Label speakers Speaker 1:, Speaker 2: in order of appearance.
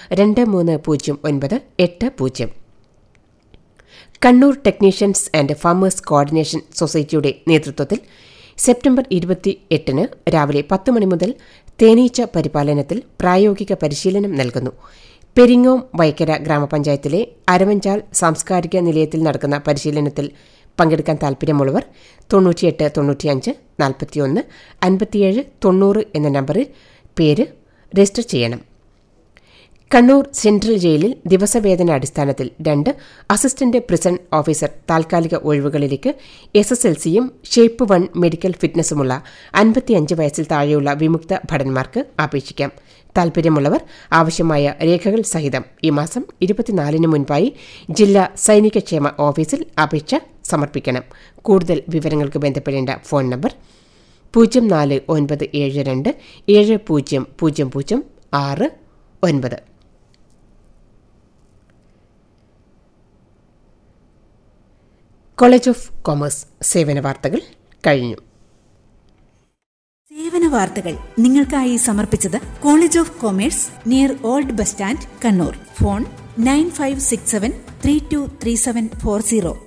Speaker 1: രണ്ട് മൂന്ന് പൂജ്യം ഒൻപത് എട്ട് പൂജ്യം Kannur technicians and farmers coordination സൊസൈറ്റിയുടെ നേതൃത്വത്തിൽ സെപ്റ്റംബർ ഇരുപത്തി എട്ടിന് രാവിലെ പത്ത് മണി മുതൽ തേനീച്ച പരിപാലനത്തിൽ പ്രായോഗിക പരിശീലനം നൽകുന്നു പെരിങ്ങോം വൈക്കര ഗ്രാമപഞ്ചായത്തിലെ അരവഞ്ചാൽ സാംസ്കാരിക നിലയത്തിൽ നടക്കുന്ന പരിശീലനത്തിൽ പങ്കെടുക്കാൻ താൽപ്പര്യമുള്ളവർ തൊണ്ണൂറ്റിയെട്ട് തൊണ്ണൂറ്റിയഞ്ച് നാൽപ്പത്തിയൊന്ന് അൻപത്തിയേഴ് തൊണ്ണൂറ് എന്ന നമ്പറിൽ പേര് രജിസ്റ്റർ ചെയ്യണം കണ്ണൂർ സെൻട്രൽ ജയിലിൽ ദിവസവേതന അടിസ്ഥാനത്തിൽ രണ്ട് അസിസ്റ്റന്റ് പ്രിസൺ ഓഫീസർ താൽക്കാലിക ഒഴിവുകളിലേക്ക് എസ് എസ് എൽ സിയും ഷേപ്പ് വൺ മെഡിക്കൽ ഫിറ്റ്നസുമുള്ള അൻപത്തിയഞ്ച് വയസ്സിൽ താഴെയുള്ള വിമുക്ത ഭടന്മാർക്ക് അപേക്ഷിക്കാം താൽപ്പര്യമുള്ളവർ ആവശ്യമായ രേഖകൾ സഹിതം ഈ മാസം ഇരുപത്തിനാലിന് മുൻപായി ജില്ലാ സൈനികക്ഷേമ ഓഫീസിൽ അപേക്ഷ സമർപ്പിക്കണം കൂടുതൽ വിവരങ്ങൾക്ക് ബന്ധപ്പെടേണ്ട ഫോൺ നമ്പർ പൂജ്യം നാല് ഒൻപത് ഏഴ് രണ്ട് ഏഴ് പൂജ്യം പൂജ്യം പൂജ്യം ആറ് ഒൻപത് കോളേജ് ഓഫ് കൊമേഴ്സ് സേവന വാർത്തകൾ കഴിഞ്ഞു
Speaker 2: സേവന വാർത്തകൾ നിങ്ങൾക്കായി സമർപ്പിച്ചത് college of commerce near old bus stand Kannur phone nine five six seven three two three seven four zero